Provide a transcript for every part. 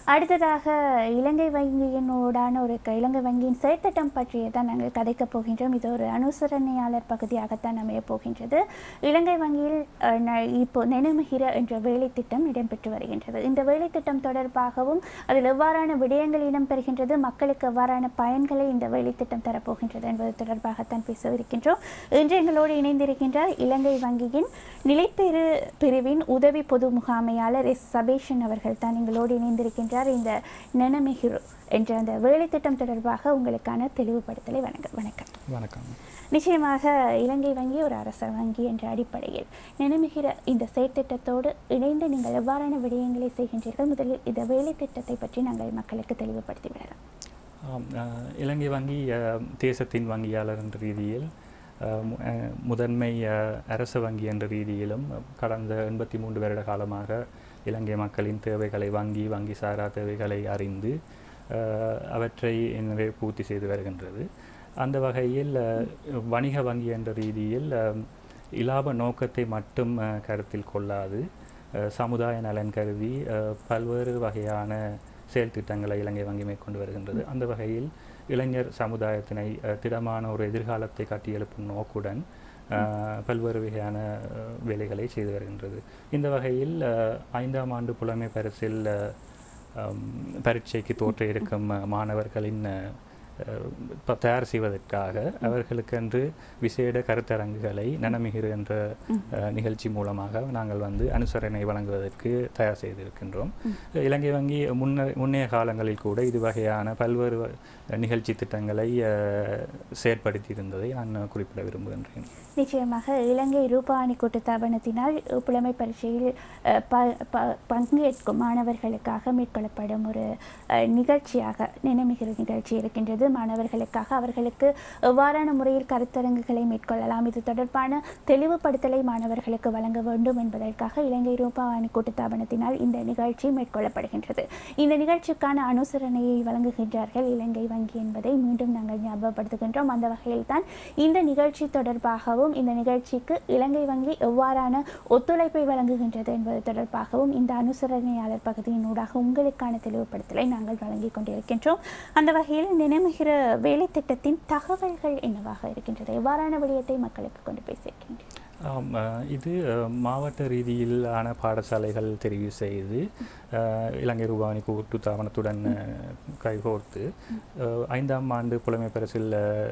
அடுத்ததாக இலங்கை வங்கியினோடான ஒரு க- இலங்கை வங்கியின் செயற்திட்டம் பற்றிய தான் நாங்கள் கதைக்கப் போகின்றோம் இது ஒரு அனுசரணையாளர் பகுதியாகத்தான் அமையப் போகின்றது இலங்கை வங்கியில் அஹ், ந- இப்போ நினைவுகிற என்ற வேலைத்திட்டம் இடம்பெற்று வருகின்றது இந்த வேலைத்திட்டம் தொடர்பாகவும் அதில் எவ்வாறான விடயங்கள் இடம்பெறுகின்றது மக்களுக்கு எவ்வாறான பயன்களை இந்த வேலைத்திட்டம் தரப்போகின்றது என்பது தொடர்பாகத்தான் பேசவிருக்கின்றோம் இன்று எங்களோடு இணைந்திருக்கின்றார் இலங்கை வங்கியின் நிலைப்பெறு பிரிவின் உதவி பொது முகாமையாளர் எஸ் சபேஷன் அவர்கள் தான் எங்களோடு இணைந்திருக்கின்றார் இந்த நெனமிகிரு என்ற அந்த வேலைத்திட்டம் தொடர்பாக உங்களுக்கான தெளிவுபடுத்தலை வணக்கம் வணக்கம் வணக்கம் நிச்சயமாக இலங்கை வங்கி ஒரு அரச வங்கி என்ற அடிப்படையில் நினைமிகிற இந்த செயற்திட்டத்தோடு இணைந்து நீங்கள் எவ்வாறான விடயங்களை செய்கின்றீர்கள் முதலில் இந்த வேலைத்திட்டத்தை பற்றி நாங்கள் மக்களுக்கு தெளிவுபடுத்தி விடலாம் ஆம், அஹ், இலங்கை வங்கி அஹ், தேசத்தின் வங்கியாளர் என்ற ரீதியில் அஹ், மு- அஹ், முதன்மை அஹ், அரச வங்கி என்ற ரீதியிலும் கடந்த எண்பத்தி மூன்று வருட காலமாக இலங்கை மக்களின் தேவைகளை வங்கி வங்கி சாரா தேவைகளை அறிந்து அஹ், அவற்றை எனவே பூர்த்தி செய்து வருகின்றது அந்த வகையில் அஹ், வணிக வங்கி என்ற ரீதியில் அஹ், இலாப நோக்கத்தை மட்டும் அஹ், கருத்தில் கொள்ளாது அஹ், சமுதாய நலன் கருதி அஹ், பல்வேறு வகையான செயல் திட்டங்களை இலங்கை வங்கி மேற்கொண்டு வருகின்றது அந்த வகையில் இளைஞர் சமுதாயத்தினை அஹ், திடமான ஒரு எதிர்காலத்தை கட்டியெழுப்பும் நோக்குடன் அஹ், பல்வேறு வகையான அஹ், வேலைகளை செய்து வருகின்றது இந்த வகையில் அஹ், ஐந்தாம் ஆண்டு புலமை பரிசில் அஹ், அம், பரீட்சைக்கு தோற்ற இருக்கும் அஹ், மாணவர்களின் அஹ், அஹ், ப- தயார் செய்வதற்காக அவர்களுக்கென்று விசேட கருத்தரங்குகளை நனமிகிறு என்ற அஹ், நிகழ்ச்சி மூலமாக நாங்கள் வந்து அனுசரணை வழங்குவதற்கு தயார் செய்திருக்கின்றோம் இலங்கை வங்கி முன்ன முன்னைய காலங்களில் கூட இது வகையான பல்வேறு வ- நிகழ்ச்சி திட்டங்களை அஹ், செயற்படுத்தி இருந்ததை நான் குறிப்பிட விரும்புகின்றேன் நிச்சயமாக இலங்கை ரூபாணி கூட்டுத்தாபனத்தினால் புலமை பரீட்சையில் அஹ், ப- ப- பங்கேற்கும் மாணவர்களுக்காக மேற்கொள்ளப்படும் ஒரு அஹ், நிகழ்ச்சியாக நினைமிகிற நிகழ்ச்சி இருக்கின்றது மாணவர்களுக்காக அவர்களுக்கு எவ்வாறான முறையில் கருத்தரங்குகளை மேற்கொள்ளலாம் இது தொடர்பான தெளிவுபடுத்தலை மாணவர்களுக்கு வழங்க வேண்டும் என்பதற்காக இலங்கை ரூபாணி கூட்டுத்தாபனத்தினால் இந்த நிகழ்ச்சி மேற்கொள்ளப்படுகின்றது இந்த நிகழ்ச்சிக்கான அனுசரணையை வழங்குகின்றார்கள் இலங்கை வங்கி என்பதை மீண்டும் நாங்கள் ஞாபகப்படுத்துகின்றோம் அந்த வகையில் தான் இந்த நிகழ்ச்சி தொடர்பாகவும் இந்த நிகழ்ச்சிக்கு இலங்கை வங்கி எவ்வாறான ஒத்துழைப்பை வழங்குகின்றது என்பது தொடர்பாகவும் இந்த அனுசரணையாளர் பகுதியினூடாக உங்களுக்கான தெளிவுபடுத்தலை நாங்கள் வழங்கிக் கொண்டிருக்கின்றோம் அந்த வகையில் நினைவுகிற வேலை திட்டத்தின் தகவல்கள் என்னவாக இருக்கின்றது எவ்வாறான விடயத்தை மக்களுக்கு கொண்டு போய் சேர்க்கின்றீர்கள் ஆம், அஹ், இது அஹ், மாவட்ட ரீதியிலான பாடசாலைகள் தெரிவு செய்து அஹ், இலங்கை ரூபானி கூட்டு தாபனத்துடன் அஹ், கைகோர்த்து அஹ், ஐந்தாம் ஆண்டு புலமை பரிசில் அஹ்,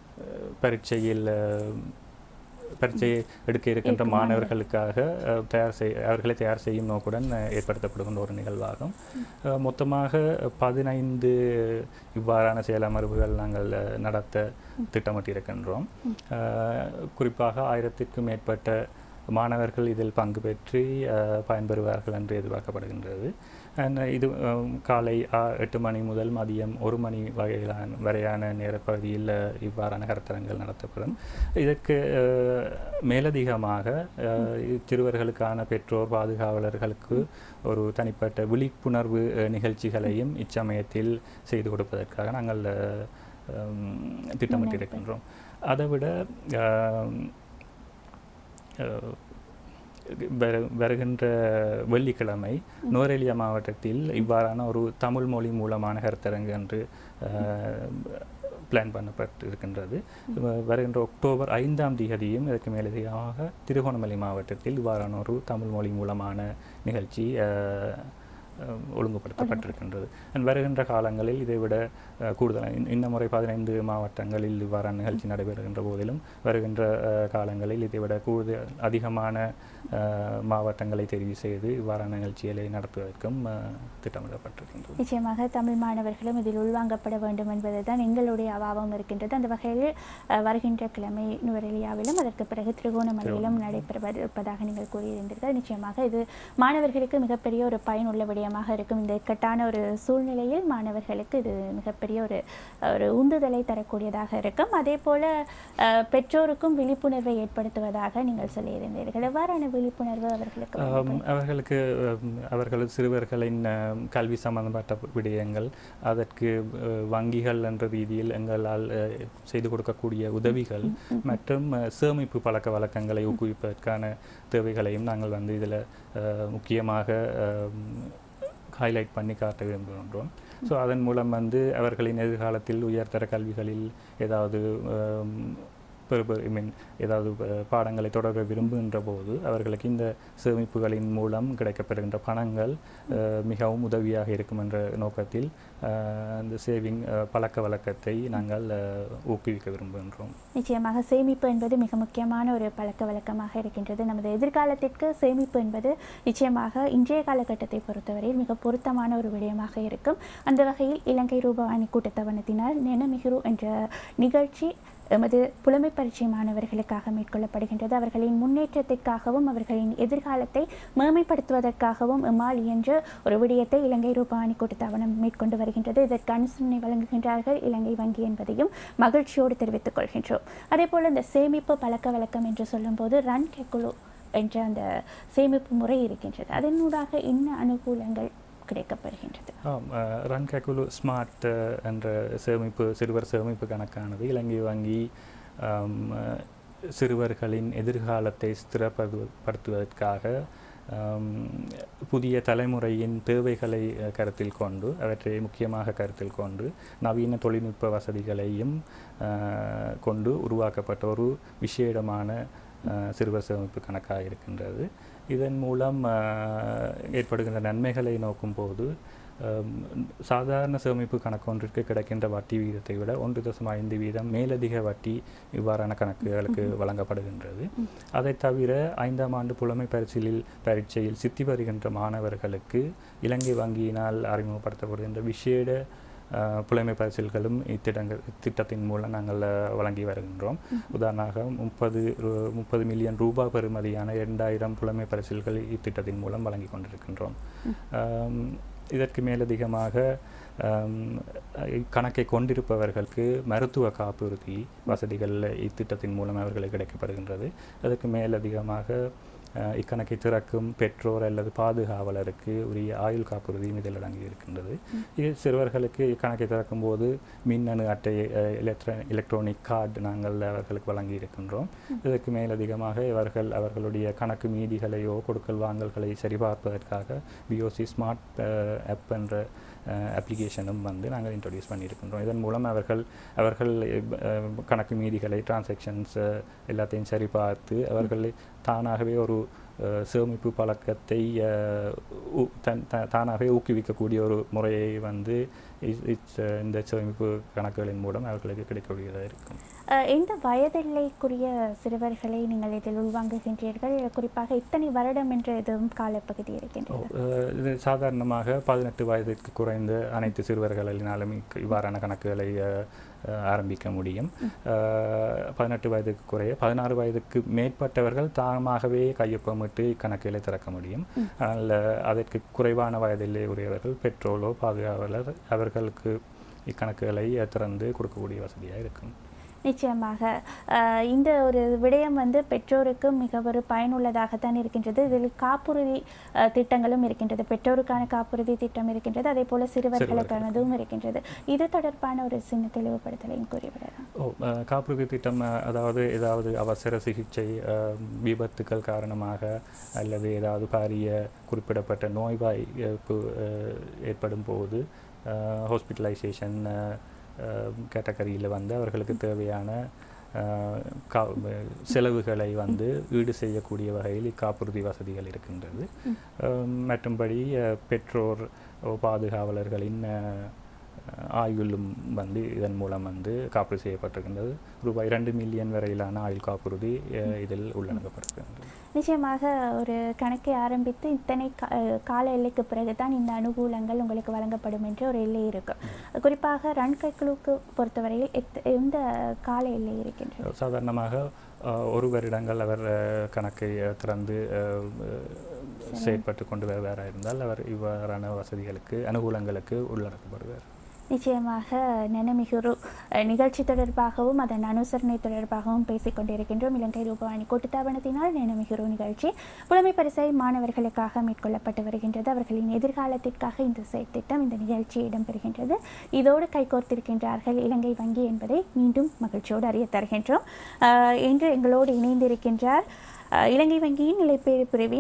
பரீட்சையில் அஹ், பரீட்சை எடுக்க இருக்கின்ற இருக்கும் மாணவர்களுக்காக அஹ், தயார் செய் அவர்களை தயார் செய்யும் நோக்குடன் அஹ், ஏற்படுத்தப்படுகின்ற ஒரு நிகழ்வாகும் அஹ், மொத்தமாக பதினைந்து இவ்வாறான செயலமர்வுகள் நாங்கள் அஹ், நடத்த திட்டமிட்டிருக்கின்றோம் அஹ், குறிப்பாக ஆயிரத்திற்கும் மேற்பட்ட மாணவர்கள் இதில் பங்கு பெற்று அஹ், பயன்பெறுவார்கள் என்று எதிர்பார்க்கப்படுகின்றது And இது அஹ், காலை ஆ- எட்டு மணி முதல் மதியம் ஒரு மணி வகையிலான வரையான நேரப்பகுதியில் அஹ், இவ்வாறான கருத்தரங்கள் நடத்தப்படும் இதற்கு அஹ், மேலதிகமாக அஹ், சிறுவர்களுக்கான பெற்றோர் பாதுகாவலர்களுக்கு ஒரு தனிப்பட்ட விழிப்புணர்வு அஹ், நிகழ்ச்சிகளையும் இச்சமயத்தில் செய்து கொடுப்பதற்காக நாங்கள் அஹ், ஹம், திட்டமிட்டிருக்கின்றோம் அதை விட ஆம், அஹ், வரு- வருகின்ற வெள்ளிக்கிழமை நுவரெலியா மாவட்டத்தில் இவ்வாறான ஒரு தமிழ் மொழி மூலமான கருத்தரங்கு என்று பிளான் பண்ணப்பட்டு இருக்கின்றது வ- வருகின்ற அக்டோபர் ஐந்தாம் தேதியும் இதற்கு மேலதிகமாக திருகோணமலை மாவட்டத்தில் இவ்வாறான ஒரு தமிழ் மொழி மூலமான நிகழ்ச்சி அஹ், அஹ், ஒழுங்குபடுத்தப்பட்டிருக்கின்றது And வருகின்ற காலங்களில் இதைவிட அஹ், கூடுதல் இன்ன- இன்ன முறை பதினைந்து மாவட்டங்களில் இவ்வாறான நிகழ்ச்சி நடைபெறுகின்ற போதிலும் வருகின்ற அஹ், காலங்களில் இதைவிட கூடுதல் அதிகமான அஹ், மாவட்டங்களை தெரிவு செய்து இவ்வாறான நிகழ்ச்சிகளை நடத்துவதற்கும் அஹ், திட்டமிடப்பட்டிருக்கின்றது நிச்சயமாக தமிழ் மாணவர்களும் இதில் உள்வாங்கப்பட வேண்டும் என்பதுதான் எங்களுடைய அவாவம் இருக்கின்றது அந்த வகையில் அஹ், வருகின்ற கிழமை நுவரெலியாவிலும் அதற்கு பிறகு திருகோணமலையிலும் நடைபெறுவதாக நீங்கள் கூறியிருந்தீர்கள் நிச்சயமாக இது மாணவர்களுக்கு மிகப்பெரிய ஒரு பயனுள்ள விடயமாக இருக்கும் இந்த இக்கட்டான ஒரு சூழ்நிலையில் மாணவர்களுக்கு இது மிகப்பெரிய ஒரு ஒரு உந்துதலை தரக்கூடியதாக இருக்கும் அதே போல அஹ், பெற்றோருக்கும் விழிப்புணர்வை ஏற்படுத்துவதாக நீங்கள் சொல்லியிருந்தீர்கள் எவ்வாறான விழிப்புணர்வு அவர்களுக்கு ஆம், வழங்கப்படும்? அவர்களுக்கு ஆம், அவர்களது சிறுவர்களின் ஆம், கல்வி சம்பந்தப்பட்ட விடயங்கள் அதற்கு அஹ், வங்கிகள் என்ற ரீதியில் எங்களால் அஹ், செய்து கொடுக்கக்கூடிய உதவிகள் மற்றும் அஹ், சேமிப்பு பழக்க வழக்கங்களை ஊக்குவிப்பதற்கான தேவைகளையும் நாங்கள் வந்து இதில் முக்கியமாக ஆம், ஹைலைட் பண்ணி காட்ட விரும்புகின்றோம் ஸோ அதன் மூலம் வந்து அவர்களின் எதிர்காலத்தில் உயர்தர கல்விகளில் ஏதாவது ஐ மீன் ஏதாவது அஹ், பாடங்களை தொடர விரும்புகின்ற போது அவர்களுக்கு இந்த சேமிப்புகளின் மூலம் கிடைக்கப்பெறுகின்ற பணங்கள் அஹ், மிகவும் உதவியாக இருக்கும் என்ற நோக்கத்தில் அஹ், அந்த சேவிங் பழக்க வழக்கத்தை நாங்கள் அஹ், ஊக்குவிக்க விரும்புகின்றோம் நிச்சயமாக சேமிப்பு என்பது மிக முக்கியமான ஒரு பழக்க வழக்கமாக இருக்கின்றது நமது எதிர்காலத்திற்கு சேமிப்பு என்பது நிச்சயமாக இன்றைய காலகட்டத்தை பொறுத்தவரையில் மிக பொருத்தமான ஒரு விடயமாக இருக்கும் அந்த வகையில் இலங்கை ரூபாவாணி கூட்டத்தவணத்தினால் நெனமிகுரு என்ற நிகழ்ச்சி எமது புலமை பரீட்சை மாணவர்களுக்காக மேற்கொள்ளப்படுகின்றது அவர்களின் முன்னேற்றத்திற்காகவும் அவர்களின் எதிர்காலத்தை மேம்படுத்துவதற்காகவும் எம்மால் என்ற ஒரு விடயத்தை இலங்கை ரூபாணி கூட்டத்தாவனம் மேற்கொண்டு வருகின்றது இதற்கு அனுசரணை வழங்குகின்றார்கள் இலங்கை வங்கி என்பதையும் மகிழ்ச்சியோடு தெரிவித்துக் கொள்கின்றோம் அதேபோல் இந்த சேமிப்பு பழக்க வழக்கம் என்று சொல்லும்போது ரன் கெக்குழு என்ற அந்த சேமிப்பு முறை இருக்கின்றது அதனூடாக என்ன அனுகூலங்கள் கிடைக்கப்படுகின்றது ஆம் அஹ், ரன் கக்குலு ஸ்மார்ட் அஹ், என்ற சேமிப்பு சிறுவர் சேமிப்பு கணக்கானது இலங்கை வங்கி ஆம், அஹ், சிறுவர்களின் எதிர்காலத்தை ஸ்திரப்படுத்துவதற்காக ஆம், புதிய தலைமுறையின் தேவைகளை அஹ், கருத்தில் கொண்டு அவற்றை முக்கியமாக கருத்தில் கொண்டு நவீன தொழில்நுட்ப வசதிகளையும் அஹ், கொண்டு உருவாக்கப்பட்ட ஒரு விசேடமான அஹ், சிறுவர் சேமிப்பு கணக்காக இருக்கின்றது இதன் மூலம் அஹ், ஏற்படுகின்ற நன்மைகளை நோக்கும் போது அம், சாதாரண சேமிப்பு கணக்கு ஒன்றிற்கு கிடைக்கின்ற வட்டி வீதத்தை விட ஒன்று தசம் ஐந்து வீதம் மேலதிக வட்டி இவ்வாறான கணக்குகளுக்கு வழங்கப்படுகின்றது அதை தவிர ஐந்தாம் ஆண்டு புலமை பரிசிலில் பரீட்சையில் சித்தி வருகின்ற மாணவர்களுக்கு இலங்கை வங்கியினால் அறிமுகப்படுத்தப்படுகின்ற விசேட அஹ், புலமை பரிசில்களும் இத்திட்டங்கள் இத்திட்டத்தின் மூலம் நாங்கள் அஹ், வழங்கி வருகின்றோம் உதாரணமாக முப்பது ரூ- முப்பது மில்லியன் ரூபாய் பெறுமதியான இரண்டாயிரம் புலமை பரிசில்கள் இத்திட்டத்தின் மூலம் வழங்கி கொண்டிருக்கின்றோம் ஆம், இதற்கு மேலதிகமாக ஆம், கணக்கை கொண்டிருப்பவர்களுக்கு மருத்துவ காப்புறுதி வசதிகள் இத்திட்டத்தின் மூலம் அவர்களுக்கு கிடைக்கப்படுகின்றது அதற்கு மேலதிகமாக அஹ், இக்கணக்கை திறக்கும் பெற்றோர் அல்லது பாதுகாவலருக்கு உரிய ஆயுள் காப்புறுதியும் இதில் அடங்கி இருக்கின்றது இது சிறுவர்களுக்கு இக்கணக்கை திறக்கும் போது மின்னணு அட்டை எலக்ட்ர எலக்ட்ரானிக் கார்டு நாங்கள் அவர்களுக்கு வழங்கி இருக்கின்றோம் இதற்கு மேலதிகமாக இவர்கள் அவர்களுடைய கணக்கு மீதிகளையோ கொடுக்கல் வாங்கல்களை சரிபார்ப்பதற்காக பிஓசி ஸ்மார்ட் ஆப் என்ற அப்ளிகேஷனும் வந்து நாங்கள் இன்ட்ரடியூஸ் பண்ணியிருக்கின்றோம் இதன் மூலம் அவர்கள் அவர்கள் அஹ், கணக்கு மீதிகளை டிரான்சாக்ஷன்ஸ் எல்லாத்தையும் சரிபார்த்து அவர்கள் தானாகவே ஒரு அஹ், சேமிப்பு பழக்கத்தை அஹ், ஊ- தன் த- தானாகவே ஊக்குவிக்கக்கூடிய ஒரு முறையை வந்து இ- இச்- இந்த சேமிப்பு கணக்குகளின் மூலம் அவர்களுக்கு கிடைக்கக்கூடியதாக இருக்கும் அஹ், எந்த வயதில்லைக்குரிய சிறுவர்களை நீங்கள் இதில் உள்வாங்குகின்றீர்கள் குறிப்பாக இத்தனை வருடம் என்ற எதுவும் காலப்பகுதி ஓ, இருக்கின்றது அஹ், இது சாதாரணமாக பதினெட்டு வயதிற்கு குறைந்த அனைத்து சிறுவர்களினாலும் இக்- இவ்வாறான கணக்குகளை அஹ், அஹ், ஆரம்பிக்க முடியும் அஹ், பதினெட்டு வயதுக்கு குறைய பதினாறு வயதுக்கு மேற்பட்டவர்கள் தாமாகவே கையொப்பமிட்டு இக்கணக்குகளை திறக்க முடியும் ஆனால் அஹ், அதற்கு குறைவான வயதிலே உரியவர்கள் பெற்றோரோ பாதுகாவலர் அவர்களுக்கு இக்கணக்குகளை அஹ், திறந்து கொடுக்கக்கூடிய வசதியாக இருக்கும் நிச்சயமாக அஹ், இந்த ஒரு விடயம் வந்து பெற்றோருக்கு மிக ஒரு பயனுள்ளதாகத்தான் இருக்கின்றது இதில் காப்புறுதி அஹ், திட்டங்களும் இருக்கின்றது பெற்றோருக்கான காப்புறுதி திட்டம் இருக்கின்றது அதே போல சிறுவர்களுக்கானதும் இருக்கின்றது இது தொடர்பான ஒரு சின்ன தெளிவுபடுத்தலையும் கூறிவிடலாம் ஓ அஹ், காப்புறுதி திட்டம் அஹ், அதாவது ஏதாவது அவசர சிகிச்சை அஹ், விபத்துக்கள் காரணமாக அல்லது ஏதாவது பாரிய குறிப்பிடப்பட்ட நோய்வாய்ப்பு அஹ், ஏற்படும் போது ஹாஸ்பிட்டலைசேஷன் கேட்டகரியில் வந்து அவர்களுக்கு தேவையான அஹ், கா செலவுகளை வந்து ஈடு செய்யக்கூடிய வகையில் இக்காப்புறுதி வசதிகள் இருக்கின்றது அஹ், மற்றும்படி அஹ், பெற்றோர் ஓ, பாதுகாவலர்களின் அஹ், ஆயுளும் வந்து இதன் மூலம் வந்து காப்பீடு செய்யப்பட்டிருக்கின்றது ரூபாய் இரண்டு மில்லியன் வரையிலான ஆயுள் காப்புறுதி அஹ், இதில் உள்ளடக்கப்பட்டிருக்கின்றது நிச்சயமாக ஒரு கணக்கை ஆரம்பித்து இத்தனை கா- அஹ், கால எல்லைக்கு பிறகுதான் இந்த அனுகூலங்கள் உங்களுக்கு வழங்கப்படும் என்ற ஒரு எல்லை இருக்கும் குறிப்பாக ரன் கைக்குழுக்கு பொறுத்தவரையில் எத்- எந்த கால எல்லை இருக்கின்றது சாதாரணமாக அஹ், ஒரு வருடங்கள் அவர் அஹ், கணக்கை அஹ், திறந்து அஹ், அஹ், செயற்பட்டு கொண்டு வருவாராக இருந்தால் அவர் இவ்வாறான வசதிகளுக்கு அனுகூலங்களுக்கு உள்ளடக்கப்படுவார் நிச்சயமாக நனமிகுரு அஹ், நிகழ்ச்சி தொடர்பாகவும் அதன் அனுசரணை தொடர்பாகவும் பேசிக் கொண்டிருக்கின்றோம் இலங்கை ரூபாய் கூட்டுத்தாபனத்தினால் நனமிகுரு நிகழ்ச்சி புலமை பரிசை மாணவர்களுக்காக மேற்கொள்ளப்பட்டு வருகின்றது அவர்களின் எதிர்காலத்திற்காக இந்த செயற்திட்டம் இந்த நிகழ்ச்சி இடம்பெறுகின்றது இதோடு கைகோர்த்திருக்கின்றார்கள் இலங்கை வங்கி என்பதை மீண்டும் மகிழ்ச்சியோடு அறிய தருகின்றோம் அஹ், இன்று எங்களோடு இணைந்திருக்கின்றார் அஹ், இலங்கை வங்கியின் நிலைப்பேறு பிரிவின்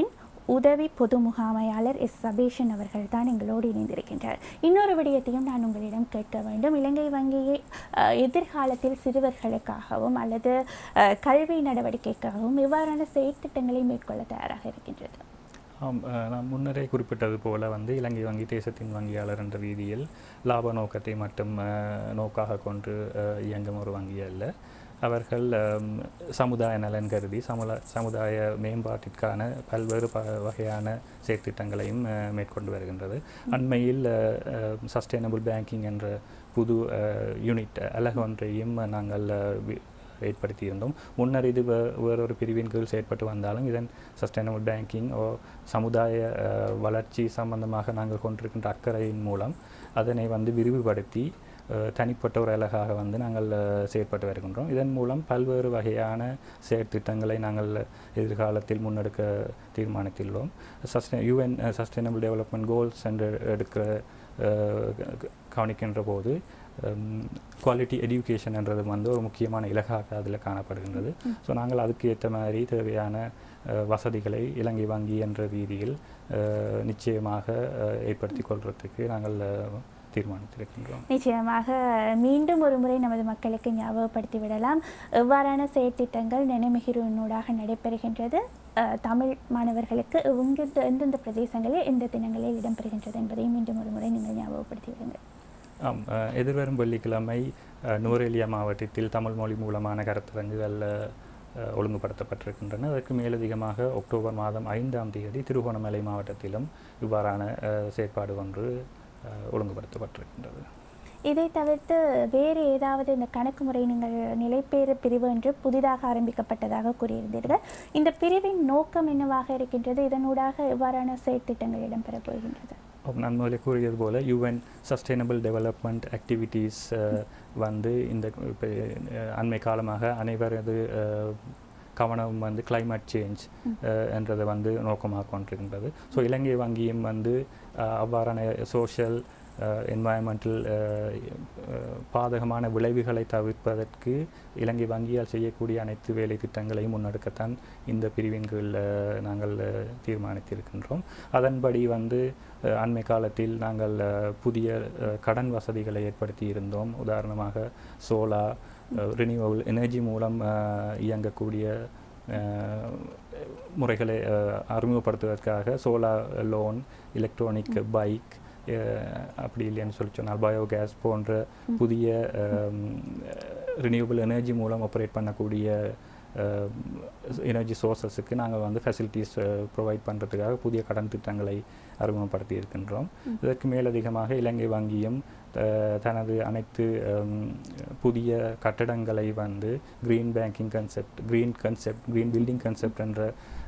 உதவி பொது முகாமையாளர் எஸ் சபேஷன் அவர்கள் தான் எங்களோடு இணைந்திருக்கின்றார் இன்னொரு விடயத்தையும் நான் உங்களிடம் கேட்க வேண்டும் இலங்கை வங்கியை அஹ், எதிர்காலத்தில் சிறுவர்களுக்காகவும் அல்லது அஹ், கல்வி நடவடிக்கைக்காகவும் இவ்வாறான செயற்திட்டங்களை மேற்கொள்ள தயாராக இருக்கின்றது ஆம் அஹ், நான் முன்னரே குறிப்பிட்டது போல வந்து இலங்கை வங்கி தேசத்தின் வங்கியாளர் என்ற ரீதியில் லாப நோக்கத்தை மட்டும் அஹ், நோக்காக கொண்டு அஹ், இயங்கும் ஒரு வங்கி அல்ல அவர்கள் அம், சமுதாய நலன் கருதி சமுல சமுதாய மேம்பாட்டிற்கான பல்வேறு ப வகையான செயற்திட்டங்களையும் அஹ், மேற்கொண்டு வருகின்றது அண்மையில் சஸ்டைனபிள் பேங்கிங் என்ற புது யூனிட் அலகு ஒன்றையும் நாங்கள் அஹ், வி- ஏற்படுத்தியிருந்தோம் முன்னர் இது வே- வேறொரு பிரிவின் கீழ் செயற்பட்டு வந்தாலும் இதன் சஸ்டைனபிள் பேங்கிங் ஓ சமுதாய அஹ், வளர்ச்சி சம்பந்தமாக நாங்கள் கொண்டிருக்கின்ற அக்கறையின் மூலம் அதனை வந்து விரிவுபடுத்தி அஹ், தனிப்பட்ட ஒரு அழகாக வந்து நாங்கள் அஹ், செயற்பட்டு வருகின்றோம் இதன் மூலம் பல்வேறு வகையான செயற்திட்டங்களை நாங்கள் எதிர்காலத்தில் முன்னெடுக்க தீர்மானித்துள்ளோம் சஸ்டை யூஎன் சஸ்டைனபிள் டெவலப்மெண்ட் கோல்ஸ் என்று எடுக்கிற அஹ், க- கவனிக்கின்ற போது குவாலிட்டி எடியூகேஷன்ன்றது வந்து ஒரு முக்கியமான இலக்காக அதில் காணப்படுகின்றது ஸோ நாங்கள் அதுக்கு ஏற்ற மாதிரி தேவையான அஹ், வசதிகளை இலங்கை வங்கி என்ற ரீதியில் அஹ், நிச்சயமாக அஹ், ஏற்படுத்திக் கொள்வதற்கு நாங்கள் அஹ், தீர்மானித்திருக்கின்றோம் நிச்சயமாக மீண்டும் ஒரு முறை நமது மக்களுக்கு ஞாபகப்படுத்தி விடலாம் எவ்வாறான செயற்திட்டங்கள் நினைமிகிருனூடாக நடைபெறுகின்றது அஹ், தமிழ் மாணவர்களுக்கு எங்கெந்த எந்தெந்த பிரதேசங்களில் எந்த தினங்களில் இடம்பெறுகின்றது என்பதையும் மீண்டும் ஒரு முறை நீங்கள் ஞாபகப்படுத்தி விடுங்கள் ஆம் அஹ், எதிர்வரும் வெள்ளிக்கிழமை அஹ், நுவரெலியா மாவட்டத்தில் தமிழ் மொழி மூலமான கருத்தரங்குகள் அஹ், ஒழுங்குபடுத்தப்பட்டிருக்கின்றன அதற்கு மேலதிகமாக அக்டோபர் மாதம் ஐந்தாம் தேதி திருகோணமலை மாவட்டத்திலும் இவ்வாறான அஹ், செயற்பாடு ஒன்று அஹ், ஒழுங்குபடுத்தப்பட்டிருக்கின்றது இதை தவிர்த்து வேறு ஏதாவது இந்த கணக்கு முறை நீங்கள் நிலைப்பேறு பிரிவு என்று புதிதாக ஆரம்பிக்கப்பட்டதாக கூறியிருந்தீர்கள் இந்த பிரிவின் நோக்கம் என்னவாக இருக்கின்றது இதனூடாக எவ்வாறான செயற்திட்டங்கள் இடம்பெறப் போகின்றது அப்ப நான் முதல்ல கூறியது போல யூஎன் சஸ்டைனபிள் டெவலப்மெண்ட் ஆக்டிவிட்டீஸ் வந்து இந்த இப்ப, அஹ், அண்மை காலமாக அனைவரது அஹ், கவனம் வந்து climate சேஞ்ச் என்றதை வந்து நோக்கமாக கொண்டிருக்கின்றது ஸோ இலங்கை வங்கியும் வந்து அஹ், அவ்வாறான சோஷியல் என்வாயன்மெண்டல் பாதகமான விளைவுகளை தவிர்ப்பதற்கு இலங்கை வங்கியால் செய்யக்கூடிய அனைத்து வேலை திட்டங்களையும் முன்னெடுக்கத்தான் இந்த பிரிவின் கீழ் அஹ், நாங்கள் அஹ், தீர்மானித்திருக்கின்றோம் அதன்படி வந்து அஹ், அண்மை காலத்தில் நாங்கள் அஹ், புதிய அஹ், கடன் வசதிகளை ஏற்படுத்தி இருந்தோம் உதாரணமாக சோலா ரினியூவபிள் எனர்ஜி மூலம் அஹ், இயங்கக்கூடிய அஹ், முறைகளை அஹ், அறிமுகப்படுத்துவதற்காக சோலா லோன் எலக்ட்ரானிக் பைக் அப்படி இல்லைன்னு சொல்லி சொன்னால் பயோகேஸ் போன்ற புதிய ரினியூவபிள் எனர்ஜி மூலம் ஆப்ரேட் பண்ணக்கூடிய எனர்ஜி சோர்சஸுக்கு நாங்கள் வந்து ஃபெசிலிட்டிஸ் ப்ரொவைட் பண்ணுறதுக்காக புதிய கடன் திட்டங்களை அறிமுகப்படுத்தி இருக்கின்றோம் இதற்கு மேலதிகமாக இலங்கை வங்கியும் த- தனது அனைத்து ஹம், புதிய கட்டடங்களை வந்து green banking concept green concept green building concept என்ற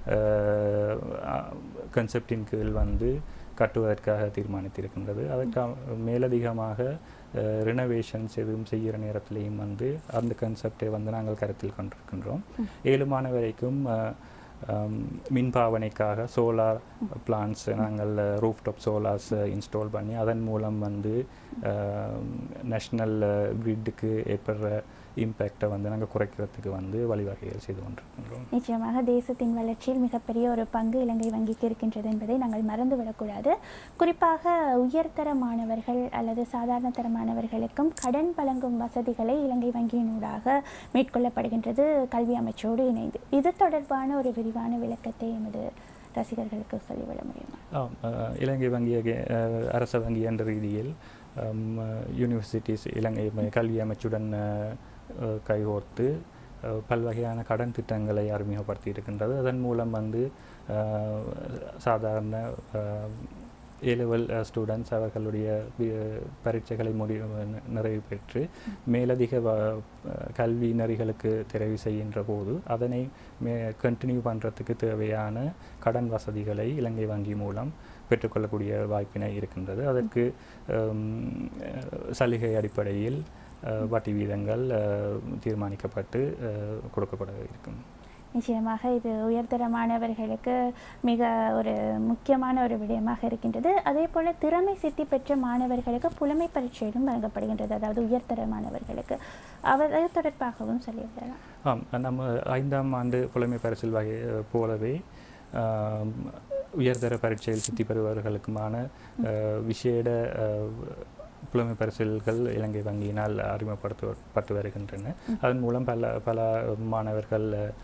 கன்செப்டின் கீழ் வந்து கட்டுவதற்காக தீர்மானித்திருக்கின்றது அதற்கு மேலதிகமாக ரினோவேஷன்ஸ் எதுவும் செய்கிற நேரத்திலையும் வந்து அந்த கன்செப்டை வந்து நாங்கள் கருத்தில் கொண்டிருக்கின்றோம் ஏழுமான வரைக்கும் அஹ், ஹம், மின் பாவனைக்காக சோலார் பிளான்ஸ் நாங்கள் ரூஃப்டாப் சோலார்ஸ் இன்ஸ்டால் பண்ணி அதன் மூலம் வந்து நேஷ்னல் கிரிட்டுக்கு ஏற்படுற இம்பேக்டை வந்து நாங்கள் குறைக்கிறதுக்கு வந்து வழிவகைகள் செய்து கொண்டிருக்கின்றோம் நிச்சயமாக தேசத்தின் வளர்ச்சியில் மிகப்பெரிய ஒரு பங்கு இலங்கை வங்கிக்கு இருக்கின்றது என்பதை நாங்கள் மறந்துவிடக்கூடாது குறிப்பாக உயர்தர மாணவர்கள் அல்லது சாதாரண தர மாணவர்களுக்கும் கடன் வழங்கும் வசதிகளை இலங்கை வங்கியினூடாக மேற்கொள்ளப்படுகின்றது கல்வி அமைச்சோடு இணைந்து இது தொடர்பான ஒரு விரிவான விளக்கத்தை எமது ரசிகர்களுக்கு சொல்லிவிட முடியுமா ஆம் அஹ், இலங்கை வங்கி அகே- அஹ், அரச வங்கி என்ற ரீதியில் யூனிவர்சிட்டிஸ் இலங்கை ம- கல்வி அமைச்சுடன் அஹ், அஹ், கைகோர்த்து அஹ், பல்வகையான கடன் திட்டங்களை அறிமுகப்படுத்தி இருக்கின்றது அதன் மூலம் வந்து அஹ், சாதாரண ஏ லெவல் ஸ்டூடெண்ட்ஸ் அவர்களுடைய வி- பரீட்சைகளை முடி ந- நிறைவு பெற்று மேலதிக வ- அஹ், கல்வி நெறிகளுக்கு தெரிவு செய்கின்ற போது அதனை மே கண்டினியூ பண்ணுறதுக்கு தேவையான கடன் வசதிகளை இலங்கை வங்கி மூலம் பெற்றுக்கொள்ளக்கூடிய வாய்ப்பினை இருக்கின்றது அதற்கு ஹம், அஹ், சலுகை அடிப்படையில் அஹ், வட்டி வீதங்கள் அஹ், தீர்மானிக்கப்பட்டு அஹ், கொடுக்கப்பட இருக்கும் நிச்சயமாக இது உயர்தர மாணவர்களுக்கு மிக ஒரு முக்கியமான ஒரு விடயமாக இருக்கின்றது அதே போல திறமை சித்தி பெற்ற மாணவர்களுக்கு புலமை பரீட்சையிலும் வழங்கப்படுகின்றது அதாவது உயர்தர மாணவர்களுக்கு அவர் அது தொடர்பாகவும் சொல்லிவிடலாம் ஆம் நம்ம ஐந்தாம் ஆண்டு புலமை பரிசில் வகை போலவே ஆம், உயர்தர பரீட்சையில் சித்தி பெறுபவர்களுக்குமான அஹ், விசேட அஹ், புலமை பரிசில்கள் இலங்கை வங்கியினால் அறிமுகப்படுத்தப்பட்டு வருகின்றன அதன் மூலம் பல பல மாணவர்கள்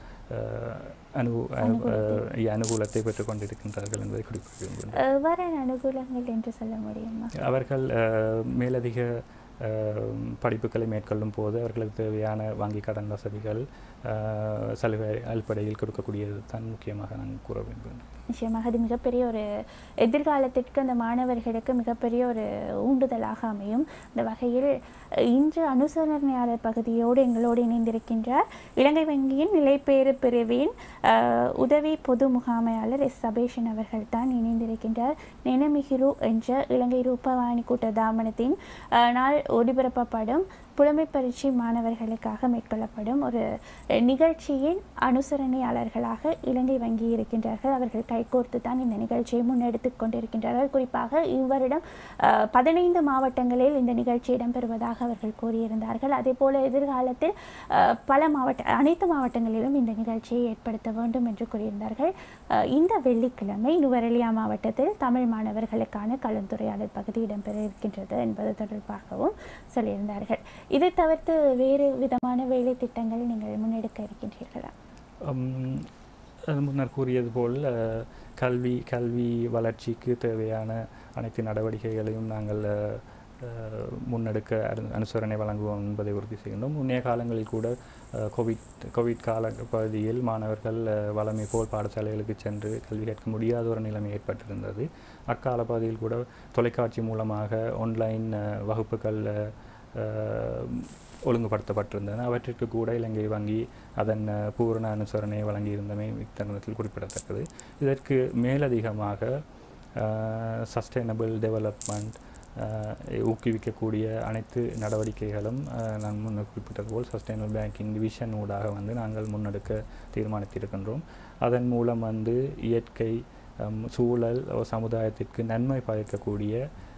அஹ், அனு அஹ், அனுகூலத்தை பெற்றுக் கொண்டிருக்கின்றார்கள் என்பதை குறிப்பிடுகின்றனர் எவ்வாறான அனுகூலங்கள் என்று சொல்ல முடியுமா அவர்கள் அஹ், மேலதிக அஹ், படிப்புகளை மேற்கொள்ளும் போது அவர்களுக்கு தேவையான வங்கி கடன் வசதிகள் அஹ், சலுகை அடிப்படையில் கொடுக்கக்கூடியது தான் முக்கியமாக நான் கூற விரும்புகிறேன் நிச்சயமாக அது மிகப்பெரிய ஒரு எதிர்காலத்திற்கு அந்த மாணவர்களுக்கு மிகப்பெரிய ஒரு ஊண்டுதலாக அமையும் இந்த வகையில் அஹ், இன்று அனுசரணையாளர் பகுதியோடு எங்களோடு இணைந்திருக்கின்றார் இலங்கை வங்கியின் நிலைப்பேறு பிரிவின் அஹ், உதவி பொது முகாமையாளர் எஸ் சபேஷன் அவர்கள் தான் இணைந்திருக்கின்றார் நினமிகிரு என்ற இலங்கை ரூபவாணி கூட்ட தாமனத்தின் அஹ், நாள் ஒளிபரப்பப்படும் புலமை பரீட்சை மாணவர்களுக்காக மேற்கொள்ளப்படும் ஒரு அஹ், நிகழ்ச்சியின் அனுசரணையாளர்களாக இலங்கை வங்கி இருக்கின்றார்கள் அவர்கள் கைகோர்த்து தான் இந்த நிகழ்ச்சியை முன்னெடுத்து கொண்டிருக்கின்றார்கள் குறிப்பாக இவ்வருடம் அஹ், பதினைந்து மாவட்டங்களில் இந்த நிகழ்ச்சி இடம்பெறுவதாக அவர்கள் கூறியிருந்தார்கள் அதே போல எதிர்காலத்தில் அஹ், பல மாவட்ட அனைத்து மாவட்டங்களிலும் இந்த நிகழ்ச்சியை ஏற்படுத்த வேண்டும் என்று கூறியிருந்தார்கள் அஹ், இந்த வெள்ளிக்கிழமை நுவரெலியா மாவட்டத்தில் தமிழ் மாணவர்களுக்கான கலந்துரையாடல் பகுதி இடம்பெற இருக்கின்றது என்பது தொடர்பாகவும் சொல்லியிருந்தார்கள் இதை தவிர்த்து வேறு விதமான வேலை திட்டங்கள் நீங்கள் முன்னெடுக்க இருக்கின்றீர்களா உம், அது முன்னர் கூறியது போல் அஹ், கல்வி கல்வி வளர்ச்சிக்கு தேவையான அனைத்து நடவடிக்கைகளையும் நாங்கள் அஹ், அஹ், முன்னெடுக்க அனு- அனுசரணை வழங்குவோம் என்பதை உறுதி செய்கின்றோம் முன்னைய காலங்களில் கூட அஹ், கோவிட் கோவிட் கால பகுதியில் மாணவர்கள் அஹ், வழமை போல் பாடசாலைகளுக்கு சென்று கல்வி கற்க முடியாத ஒரு நிலைமை ஏற்பட்டிருந்தது அக்கால பகுதியில் கூட தொலைக்காட்சி மூலமாக ஆன்லைன் வகுப்புகள் அஹ், அஹ், ஒழுங்குபடுத்தப்பட்டிருந்தன அவற்றிற்கு கூட இலங்கை வங்கி அதன் அஹ், பூரண அனுசரணையை வழங்கியிருந்தமை இத்தருணத்தில் குறிப்பிடத்தக்கது இதற்கு மேலதிகமாக சஸ்டைனபிள் டெவலப்மெண்ட் ஊக்குவிக்கக்கூடிய அனைத்து நடவடிக்கைகளும் அஹ், நான் முன்னர் குறிப்பிட்டது போல் சஸ்டைனபிள் பேங்கிங் டிவிஷன் ஊடாக வந்து நாங்கள் முன்னெடுக்க தீர்மானித்திருக்கின்றோம் அதன் மூலம் வந்து இயற்கை ஹம், சூழல் ஒரு சமுதாயத்திற்கு நன்மை பயக்கக்கூடிய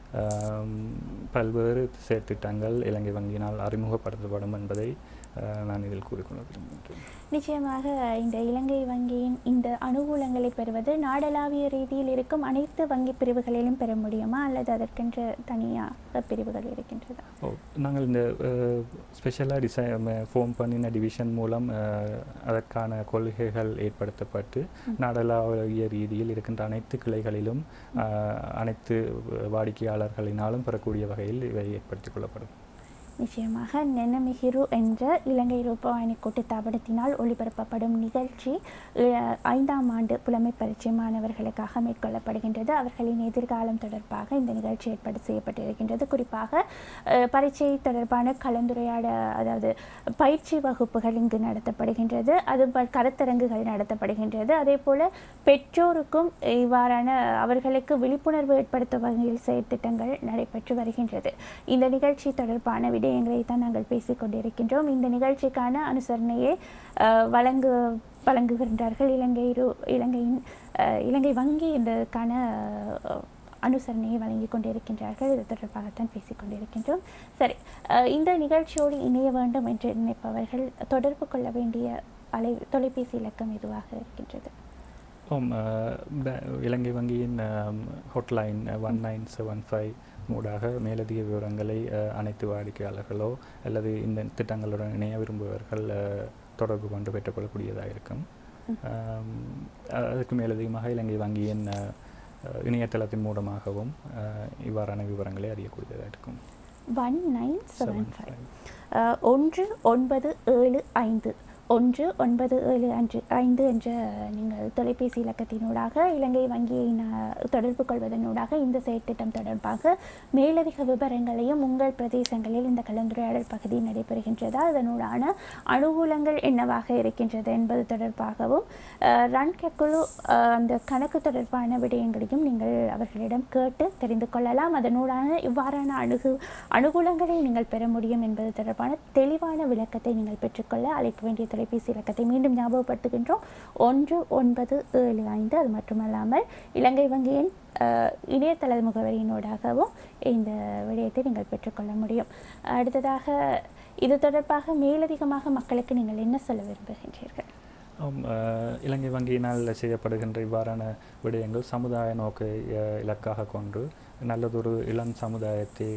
ஆம், பல்வேறு செயற்திட்டங்கள் இலங்கை வங்கியினால் அறிமுகப்படுத்தப்படும் என்பதை அஹ், நான் இதில் கூறிக்கொள்ள விரும்புகின்றேன் நிச்சயமாக இந்த இலங்கை வங்கியின் இந்த அனுகூலங்களை பெறுவது நாடளாவிய ரீதியில் இருக்கும் அனைத்து வங்கி பிரிவுகளிலும் பெற முடியுமா அல்லது அதற்கென்று தனியாக பிரிவுகள் இருக்கின்றதா ஓ நாங்கள் இந்த ஸ்பெஷலாக டிசைன் ஃபோம் பண்ணின டிவிஷன் மூலம் அஹ், அதற்கான கொள்கைகள் ஏற்படுத்தப்பட்டு நாடளாவிய ரீதியில் இருக்கின்ற அனைத்து கிளைகளிலும் அஹ், அனைத்து வாடிக்கையாளர்களினாலும் பெறக்கூடிய வகையில் இவை ஏற்படுத்திக் கொள்ளப்படும் நிச்சயமாக நெனமிகிரு என்ற இலங்கை ரூபவாணி கூட்டுத்தாபனத்தினால் ஒளிபரப்பப்படும் நிகழ்ச்சி அஹ், ஐந்தாம் ஆண்டு புலமை பரீட்சை மாணவர்களுக்காக மேற்கொள்ளப்படுகின்றது அவர்களின் எதிர்காலம் தொடர்பாக இந்த நிகழ்ச்சி ஏற்பாடு செய்யப்பட்டிருக்கின்றது குறிப்பாக அஹ், பரீட்சை தொடர்பான கலந்துரையாட அதாவது பயிற்சி வகுப்புகள் இங்கு நடத்தப்படுகின்றது அது ப- கருத்தரங்குகள் நடத்தப்படுகின்றது அதே போல பெற்றோருக்கும் இவ்வாறான அவர்களுக்கு விழிப்புணர்வு ஏற்படுத்தும் வகையில் செயற்திட்டங்கள் நடைபெற்று வருகின்றது இந்த நிகழ்ச்சி தொடர்பான விடயங்களை தான் நாங்கள் பேசிக் கொண்டிருக்கின்றோம் இந்த நிகழ்ச்சிக்கான அனுசரணையை அஹ், வழங்கு வழங்குகின்றார்கள் இலங்கை ரு- இலங்கையின் அஹ், இலங்கை வங்கி இதற்கான அஹ், அனுசரணையை வழங்கி கொண்டிருக்கின்றார்கள் இது தொடர்பாகத்தான் பேசிக் கொண்டிருக்கின்றோம் சரி அஹ், இந்த நிகழ்ச்சியோடு இணைய வேண்டும் என்று நினைப்பவர்கள் தொடர்பு கொள்ள வேண்டிய அலை தொலைபேசி இலக்கம் எதுவாக இருக்கின்றது ஓம் அஹ், ப- இலங்கை வங்கியின் hotline one nine seven five மூடாக மேலதிக விவரங்களை அஹ், அனைத்து வாடிக்கையாளர்களோ அல்லது இந்த திட்டங்களுடன் இணைய விரும்புபவர்கள் அஹ், தொடர்பு கொண்டு பெற்றுக்கொள்ளக்கூடியதாக இருக்கும் ஆம், அஹ், அதற்கு மேலதிகமாக இலங்கை வங்கியின் அஹ், அஹ், இணையதளத்தின் மூலமாகவும் அஹ், இவ்வாறான விவரங்களை அறியக்கூடியதாக இருக்கும் one nine seven seven five five ஒன்று ஒன்பது ஏழு ஐந்து ஒன்று ஒன்பது ஏழு அன்று ஐந்து என்ற நீங்கள் தொலைபேசி இலக்கத்தினூடாக இலங்கை வங்கியை ந- தொடர்பு கொள்வதனூடாக இந்த செயற்திட்டம் தொடர்பாக மேலதிக விவரங்களையும் உங்கள் பிரதேசங்களில் இந்த கலந்துரையாடல் பகுதி நடைபெறுகின்றதா அதனூடான அனுகூலங்கள் என்னவாக இருக்கின்றது என்பது தொடர்பாகவும் அஹ், ரன் கெக்குழு அஹ், அந்த கணக்கு தொடர்பான விடயங்களையும் நீங்கள் அவர்களிடம் கேட்டு தெரிந்து கொள்ளலாம் அதனூடான இவ்வாறான அணுகு அனுகூலங்களை நீங்கள் பெற முடியும் என்பது தொடர்பான தெளிவான விளக்கத்தை நீங்கள் பெற்றுக்கொள்ள அழைக்க வேண்டிய தொலைபேசி இலக்கத்தை மீண்டும் ஞாபகப்படுத்துகின்றோம் ஒன்று ஒன்பது ஏழு ஐந்து அது மட்டுமல்லாமல் இலங்கை வங்கியின் அஹ், இணையதள முகவரியினூடாகவும் இந்த விடயத்தை நீங்கள் பெற்றுக்கொள்ள முடியும் அடுத்ததாக இது தொடர்பாக மேலதிகமாக மக்களுக்கு நீங்கள் என்ன சொல்ல விரும்புகின்றீர்கள் ஆம், அஹ், இலங்கை வங்கியினால் செய்யப்படுகின்ற இவ்வாறான விடயங்கள் சமுதாய நோக்கை அஹ், இலக்காக கொண்டு நல்லதொரு இளம் சமுதாயத்தை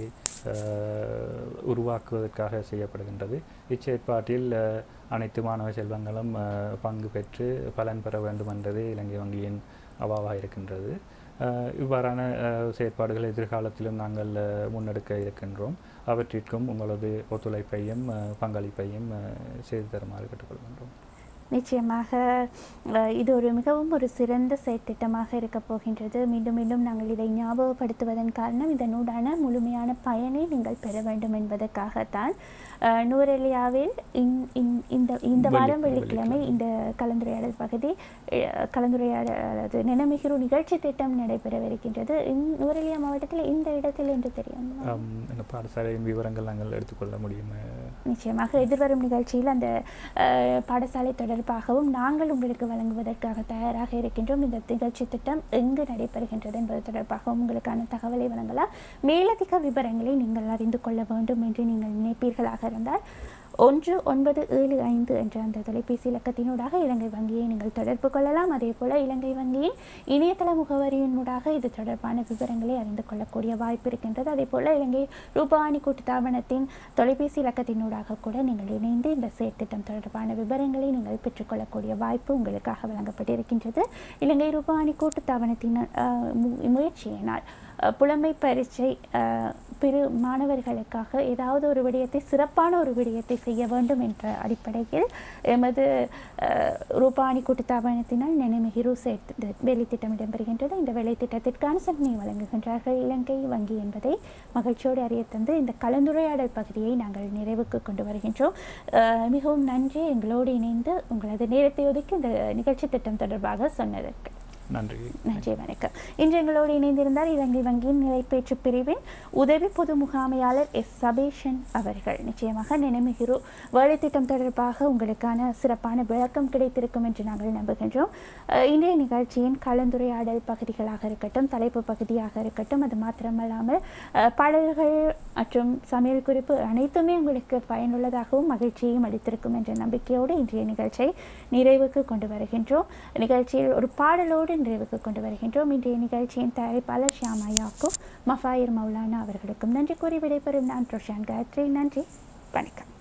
அஹ், உருவாக்குவதற்காக செய்யப்படுகின்றது இச்செயற்பாட்டில் அஹ், அனைத்து மாணவ செல்வங்களும் அஹ், பங்கு பெற்று பலன் பெற வேண்டும் என்பது இலங்கை வங்கியின் அவாவாக இருக்கின்றது அஹ், இவ்வாறான அஹ், செயற்பாடுகள் எதிர்காலத்திலும் நாங்கள் அஹ், முன்னெடுக்க இருக்கின்றோம் அவற்றிற்கும் உங்களது ஒத்துழைப்பையும் அஹ், பங்களிப்பையும் அஹ், செய்து தருமாறு கேட்டுக்கொள்கின்றோம் நிச்சயமாக அஹ், இது ஒரு மிகவும் ஒரு சிறந்த செயற்திட்டமாக இருக்கப் போகின்றது மீண்டும் மீண்டும் நாங்கள் இதை ஞாபகப்படுத்துவதன் காரணம் இதனூடான முழுமையான பயனை நீங்கள் பெற வேண்டும் என்பதற்காகத்தான் அஹ், நூரெலியாவில் இந்- இந்- இந்த இந்த வெள்ளி- வாரம் வெள்ளிக்கிழமை வெள்ளிக்கிழமை. இந்த கலந்துரையாடல் பகுதி அஹ், கலந்துரையாடல் அதாவது நினைமிகிறு நிகழ்ச்சி திட்டம் நடைபெறவிருக்கின்றது இந்- நூரெலியா மாவட்டத்தில் இந்த இடத்தில் என்று தெரியும் ஆம், இந்த பாடசாலையின் விவரங்கள் நாங்கள் எடுத்துக்கொள்ள முடியும் அஹ், நிச்சயமாக எதிர்வரும் நிகழ்ச்சியில் அந்த அஹ், பாடசாலை தொடர்பாகவும் நாங்கள் உங்களுக்கு வழங்குவதற்காக தயாராக இருக்கின்றோம் இந்த நிகழ்ச்சி திட்டம் எங்கு நடைபெறுகின்றது என்பது தொடர்பாகவும் உங்களுக்கான தகவலை வழங்கலாம் மேலதிக விவரங்களை நீங்கள் அறிந்து கொள்ள வேண்டும் என்று நீங்கள் நினைப்பீர்களாக இருந்தால் ஒன்று ஒன்பது ஏழு ஐந்து என்ற அந்த தொலைபேசி இலக்கத்தினூடாக இலங்கை வங்கியை நீங்கள் தொடர்பு கொள்ளலாம் அதே போல இலங்கை வங்கியின் இணையதள முகவரியினூடாக இது தொடர்பான விவரங்களை அறிந்து கொள்ளக்கூடிய வாய்ப்பு இருக்கின்றது அதே போல இலங்கை ரூபாணி கூட்டுத்தாபனத்தின் தொலைபேசி இலக்கத்தினூடாக கூட நீங்கள் இணைந்து இந்த செயற்திட்டம் தொடர்பான விவரங்களை நீங்கள் பெற்றுக்கொள்ளக்கூடிய வாய்ப்பு உங்களுக்காக வழங்கப்பட்டிருக்கின்றது இலங்கை ரூபாணி கூட்டுத்தாபனத்தின் அஹ், மு- முயற்சியினால் அஹ், புலமை பரீட்சை அஹ், பிற மாணவர்களுக்காக ஏதாவது ஒரு விடயத்தை சிறப்பான ஒரு விடயத்தை செய்ய வேண்டும் என்ற அடிப்படையில் எமது அஹ், ரூபாணி கூட்டுத்தாபனத்தினால் நினைமிகிரு சேர்த்து வேலை திட்டம் இடம்பெறுகின்றது இந்த வேலை திட்டத்திற்கான சன்மை வழங்குகின்றார்கள் இலங்கை வங்கி என்பதை மகிழ்ச்சியோடு அறிய தந்து இந்த கலந்துரையாடல் பகுதியை நாங்கள் நிறைவுக்கு கொண்டு வருகின்றோம் அஹ், மிகவும் நன்றி எங்களோடு இணைந்து உங்களது நேரத்தை ஒதுக்கி இந்த நிகழ்ச்சி திட்டம் தொடர்பாக சொன்னதற்கு நன்றி நன்றி வணக்கம் இன்று எங்களோடு இணைந்திருந்தார் இலங்கை வங்கியின் நிலைப்பேற்று பிரிவின் உதவி பொது முகாமையாளர் எஸ் சபேஷன் அவர்கள் நிச்சயமாக நினைமிகிரு வேலை திட்டம் தொடர்பாக உங்களுக்கான சிறப்பான விளக்கம் கிடைத்திருக்கும் என்று நாங்கள் நம்புகின்றோம் அஹ், இன்றைய நிகழ்ச்சியின் கலந்துரையாடல் பகுதிகளாக இருக்கட்டும் தலைப்பு பகுதியாக இருக்கட்டும் அது மாத்திரமல்லாமல் அஹ், பாடல்கள் மற்றும் சமையல் குறிப்பு அனைத்துமே உங்களுக்கு பயனுள்ளதாகவும் மகிழ்ச்சியையும் அளித்திருக்கும் என்ற நம்பிக்கையோடு இன்றைய நிகழ்ச்சியை நிறைவுக்கு கொண்டு வருகின்றோம் நிகழ்ச்சியில் ஒரு பாடலோடு நிறைவுக்கு கொண்டு வருகின்றோம் இன்றைய நிகழ்ச்சியின் தயாரிப்பாளர் ஷியாமாயாக்கும் மஃபாயிர் மௌலானா அவர்களுக்கும் நன்றி கூறி விடைபெறும் நான் ரோஷான் காயத்ரி நன்றி வணக்கம்